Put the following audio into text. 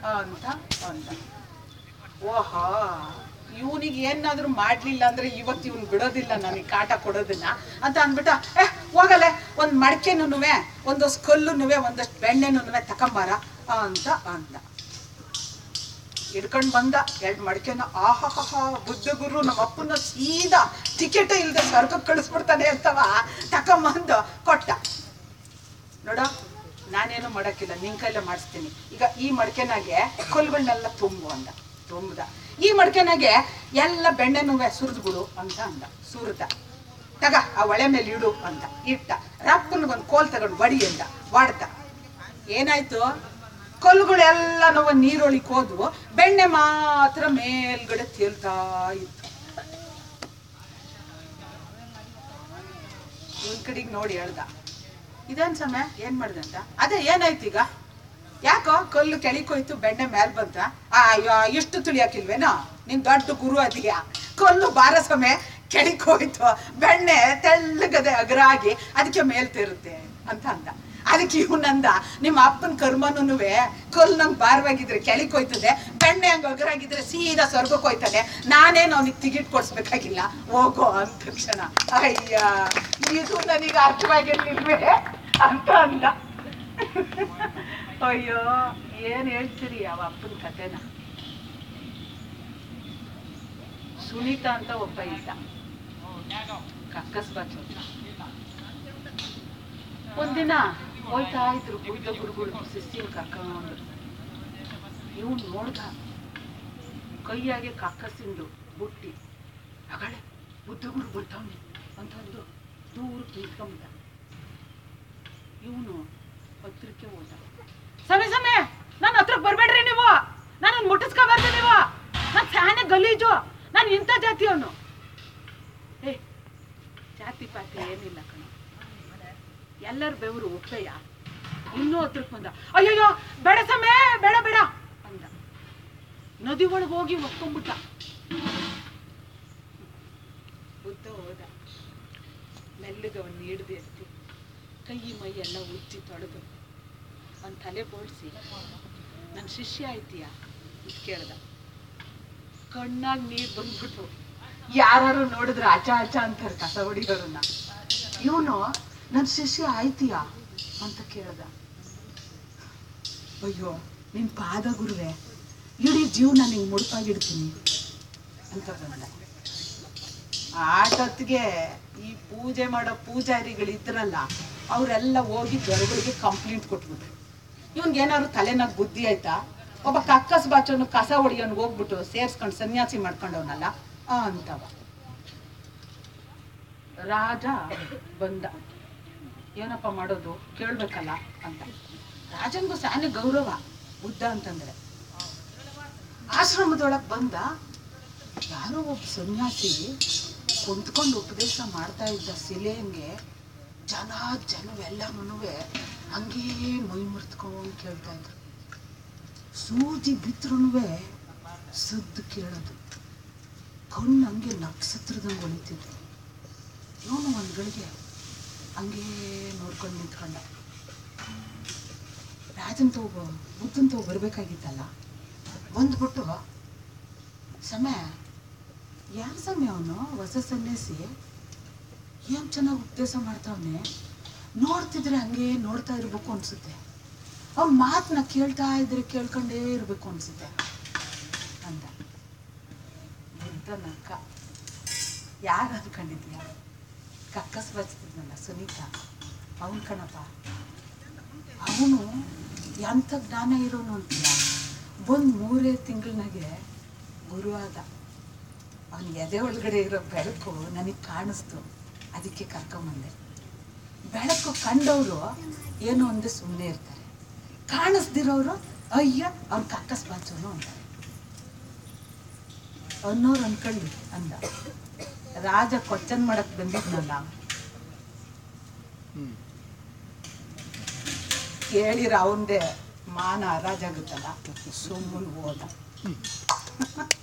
ಅಂತ ಅಂದ ಓಹೋ ಇವನಿಗೆ ಏನಾದ್ರೂ ಮಾಡ್ಲಿಲ್ಲ ಅಂದ್ರೆ ಇವತ್ತು ಇವನ್ ಬಿಡೋದಿಲ್ಲ ನನಗೆ ಕಾಟ ಕೊಡೋದಿಲ್ಲ ಅಂತ ಅಂದ್ಬಿಟ್ಟ ಏ ಹೋಗಲೆ ಒಂದ್ ಮಡಕೆನುವೆ ಒಂದಷ್ಟು ಕಲ್ಲುನುವೆ ಒಂದಷ್ಟು ಬೆಣ್ಣೆನುವೆ ತಕೊಂಬಾರ ಅಂತ ಅಂದ ಹಿಡ್ಕೊಂಡ್ ಬಂದ ಎರಡು ಮಡಿಕೆನ ಆಹಾಹಾ ಬುದ್ಧ ಗುರು ನಮ್ಮ ಅಪ್ಪನ ಸೀದಾ ಟಿಕೆಟ್ ಇಲ್ದೆ ಸ್ವರ್ಗಕ್ಕೆ ಕಳಿಸ್ಬಿಡ್ತಾನೆ ಅಂತವ ತಕೊಂಬಂದು ಕೊಟ್ಟ ನೋಡ ನಾನೇನು ಮಾಡಕ್ಕಿಲ್ಲ ನಿನ್ ಕೈಲೇ ಮಾಡಿಸ್ತೀನಿ ಈಗ ಈ ಮಡಿಕೆನಾಗೆ ಕಲ್ಗಳನ್ನೆಲ್ಲ ತುಂಬು ಅಂದ ತುಂಬದ ಈ ಮಡಿಕೆನಾಗೆ ಎಲ್ಲ ಬೆಣ್ಣೆನುವೆ ಸುರಿದ್ಬಿಡು ಅಂತ ಅಂದ ಸುರಿದ ತಗ ಆ ಒಳೆ ಮೇಲೆ ಇಡು ಅಂತ ಇಟ್ಟ ರಪ್ಪನಿಗೊಂದು ಕೋಲ್ ತಗೊಂಡು ಬಡಿ ಅಂದ ವಾಡ್ದ ಏನಾಯ್ತು ಕಲ್ಲುಗಳೆಲ್ಲ ನಾವು ನೀರೊಳಿಕ್ ಹೋದ್ವು ಬೆಣ್ಣೆ ಮಾತ್ರ ಮೇಲ್ಗಡೆ ತೇಲ್ತಾ ಇತ್ತು ಒಂದ್ ಕಡೆಗೆ ನೋಡಿ ಹೇಳ್ದ ಇದೇನ್ ಸಮಯ ಏನ್ ಮಾಡ್ದೆ ಅಂತ ಅದೇ ಏನಾಯ್ತು ಈಗ ಯಾಕೋ ಕಲ್ಲು ಕೆಳಿಕೋಯ್ತು ಬೆಣ್ಣೆ ಮೇಲ್ ಬಂತ ಆ, ಅಯ್ಯೋ ಇಷ್ಟು ತುಳಿಯಾಕಿಲ್ವೇನೋ ನಿನ್ ದೊಡ್ಡ ಗುರು ಅದೀಯ ಕಲ್ಲು ಬಾರ ಸಮಯ ಕೆಳಿಕೋಯ್ತು ಬೆಣ್ಣೆ ತೆಳ್ಳಗದೆ ಅಗರಾಗಿ ಅದಕ್ಕೆ ಮೇಲ್ ತೇರುತ್ತೆ ಅಂತ ಅಂದ ಅದಕ್ಕೆ ಇವನಂದ ನಿಮ್ಮ ಅಪ್ಪನ ಕರ್ಮನುವೆ ಕಲ್ಲು ನಂಗೆ ಭಾರವಾಗಿದ್ರೆ ಕೆಳಿಕ್ ಹೋಯ್ತದೆ ಬೆಣ್ಣೆ ಹಂಗ ಅಗರಾಗಿದ್ರೆ ಸೀದಾ ಸ್ವರ್ಗಕ್ಕೆ ಹೋಯ್ತದೆ ನಾನೇನು ಅವನಿಗೆ ಟಿಕೆಟ್ ಕೊಡ್ಸ್ಬೇಕಾಗಿಲ್ಲ ಹೋಗೋ ಅಂದ ತಕ್ಷಣ ಅಯ್ಯ ಇದು ನನಗೆ ಅರ್ಥವಾಗಿರ್ಲಿಲ್ವೇ ಅಂತ ಅಂದ ಅಯ್ಯೋ ಏನ್ ಹೇಳ್ತೀರಿ ಯಾವ ಅಪ್ಪನ ಕತೆನ ಸುನೀತಾ ಅಂತ ಒಬ್ಬ ಇದ್ದ ಕಕ್ಕಸ್ ಬಾಚು ಒಂದಿನ ಹೋಯ್ತಾ ಇದ್ರು ಬುದ್ಧ ಗುರುಗಳು ಶಿಷ್ಯನ್ ಕರ್ಕೊಂಡು ಇವನು ನೋಡ್ದ ಕೈಯಾಗೆ ಕಕ್ಕಸಿಂದು ಬುಟ್ಟಿ ಅಗಳೆ ಬುದ್ಧ ಗುರು ಬರ್ತಾವನೆ ಅಂತಂದು ದೂರ ನಿಂತ್ಕೊಂಬಿಟ್ಟ ಇವನು ಹತ್ರಕ್ಕೆ ಹೋದ ಸಮಯ ಸಮಯ ನನ್ನ ಹತ್ರಕ್ಕೆ ಬರ್ಬೇಡ್ರಿ ನೀವು ನಾನು ಮುಟ್ಟಿಸ್ಕೋಬಾರ್ದು ನೀವು ನಾನು ಸ್ಯಾನೆ ಗಲೀಜು ನಾನು ಇಂಥ ಜಾತಿಯವನು ಏ ಜಾತಿ ಪಾತಿ ಏನಿಲ್ಲ ಕಣ ಎಲ್ಲರ ಬೆವರು ಒಪ್ಪೆಯ ಇನ್ನೂ ಹತ್ರಕ್ಕೆ ಬಂದ ಅಯ್ಯಯ್ಯೋ ಬೇಡ ಸಮಯ ಬೇಡ ಬೇಡ ಅಂದ ನದಿ ಒಳಗೆ ಹೋಗಿ ಒಪ್ಕೊಂಡ್ಬಿಟ್ಟ ಬುದ್ಧ ಹೋದ ಮೆಲ್ಲಗೆ ಅವನ್ನ ಹಿಡ್ದು ಎತ್ತಿ ಕೈ ಮೈ ಎಲ್ಲ ಉಜ್ಜಿ ತೊಳೆದು ಅವನ ತಲೆ ಬೋಳ್ಸಿ ನನ್ನ ಶಿಷ್ಯ ಆಯ್ತೀಯ ಅಂತ ಕೇಳ್ದ ಕಣ್ಣಾಗ ನೀರು ಬಂದ್ಬಿಟ್ಟು ಯಾರು ನೋಡಿದ್ರೆ ಆಚ ಆಚ ಅಂತಾರೆ ಕಸ ಹೊಡಿಯೋರನ್ನ ಇವನು ನನ್ನ ಶಿಷ್ಯ ಆಯ್ತೀಯ ಅಂತ ಕೇಳ್ದ ಅಯ್ಯೋ ನಿನ್ ಪಾದ ಗುರುವೆ ಇಡೀ ಜೀವನ ನಿಂಗೆ ಮುಡುಪಾಗಿಡ್ತೀನಿ ಅಂತ ಬಂದ ಆಟೊತ್ತಿಗೆ ಈ ಪೂಜೆ ಮಾಡೋ ಪೂಜಾರಿಗಳು ಇದ್ರಲ್ಲ ಅವರೆಲ್ಲ ಹೋಗಿ ದೊರೆಗಳಿಗೆ ಕಂಪ್ಲೇಂಟ್ ಕೊಟ್ಬಿಟ್ರು ಇವ್ನಿಗೆ ಏನಾದ್ರು ತಲೆನಾಗ ಬುದ್ಧಿ ಆಯ್ತಾ ಒಬ್ಬ ಕಕ್ಕಸ್ ಬಾಚೋನು ಕಸ ಹೊಡಿಯೋನು ಹೋಗ್ಬಿಟ್ಟು ಸೇರ್ಸ್ಕೊಂಡು ಸನ್ಯಾಸಿ ಮಾಡ್ಕೊಂಡವನಲ್ಲ ಆ ಅಂತವ ರಾಜ ಬಂದ ಏನಪ್ಪ ಮಾಡೋದು ಕೇಳ್ಬೇಕಲ್ಲ ಅಂತ ರಾಜನ್ಗೂ ಸಾನೆ ಗೌರವ ಬುದ್ಧ ಅಂತಂದ್ರೆ ಆಶ್ರಮದೊಳಗೆ ಬಂದ ಯಾರೋ ಒಬ್ಬ ಸನ್ಯಾಸಿ ಕುಂತ್ಕೊಂಡು ಉಪದೇಶ ಮಾಡ್ತಾ ಇದ್ದ ಶಿಲೆಂಗೆ ಜನ ಜನವೆಲ್ಲ ಮನುವೆ ಹಂಗೇ ಮೈ ಮುರ್ತ್ಕೊಂಡು ಕೇಳ್ತಾ ಇದ್ರು ಸೂಜಿ ಬಿತ್ರೂ ಸದ್ದು ಕೇಳೋದು ಕಣ್ಣು ಹಂಗೆ ನಕ್ಷತ್ರದಂಗೆ ಹೊಳಿತಿದ್ರು ಇವನು ಒಂದು ಗಳಿಗೆ ಹಂಗೇ ನೋಡ್ಕೊಂಡು ನಿಂತ್ಕೊಂಡ ರಾಜನ್ ತಗೋ ಬುದ್ಧನ್ ತಗೋ ಬರ್ಬೇಕಾಗಿತ್ತಲ್ಲ ಬಂದ್ಬಿಟ್ಟು ಸಮಯ ಯಾರು ಸಮಯ ಅವನು ಹೊಸ ಸನ್ಯಾಸಿ ಏನ್ ಚೆನ್ನಾಗಿ ಉಪದೇಶ ಮಾಡ್ತಾವನೆ ನೋಡ್ತಿದ್ರೆ ಹಂಗೆ ನೋಡ್ತಾ ಇರ್ಬೇಕು ಅನ್ಸುತ್ತೆ ಅವ್ನ ಮಾತನ್ನ ಕೇಳ್ತಾ ಇದ್ರೆ ಕೇಳ್ಕೊಂಡೇ ಇರ್ಬೇಕು ಅನ್ಸುತ್ತೆ ಅಂದ ಬುದ್ಧ ನಕ್ಕ ಯಾರು ಅನ್ಕೊಂಡಿದ್ಯಾ ಕಕ್ಕಸ್ ಬಚ್ತಿದ್ನಲ್ಲ ಸುನೀತಾ ಅವನ್ ಕಣಪ್ಪ ಅವನು ಎಂಥ ಜ್ಞಾನ ಇರೋನು ಅಂತಿಲ್ಲ ಬಂದು ಮೂರೇ ತಿಂಗಳನಾಗೆ ಗುರುವಾದ ಅವನ ಎದೆ ಒಳಗಡೆ ಇರೋ ಬೆಳಕು ನನಗೆ ಕಾಣಿಸ್ತು ಅದಕ್ಕೆ ಕರ್ಕೊಂಬಂದೆ ಬೆಳಕು ಕಂಡವರು ಏನು ಒಂದೇ ಸುಮ್ಮನೆ ಇರ್ತಾರೆ ಕಾಣಿಸ್ದಿರೋರು ಅಯ್ಯ ಅವ್ನ ಕಕ್ಕಸ್ ಬಾಚೋನು ಅಂತಾರೆ ಅನ್ನೋರು ಅನ್ಕೊಳ್ಳಿ ಅಂದ ರಾಜ ಕೊಚ್ಚನ್ ಮಾಡಕ್ ಬಂದಿದ್ನಲ್ಲ ಕೇಳಿರ ಅವಂದೇ ಮಾನ ಹರಾಜಾಗುತ್ತಲ್ಲ ಸುಮ್ಮನೆ ಹೋದ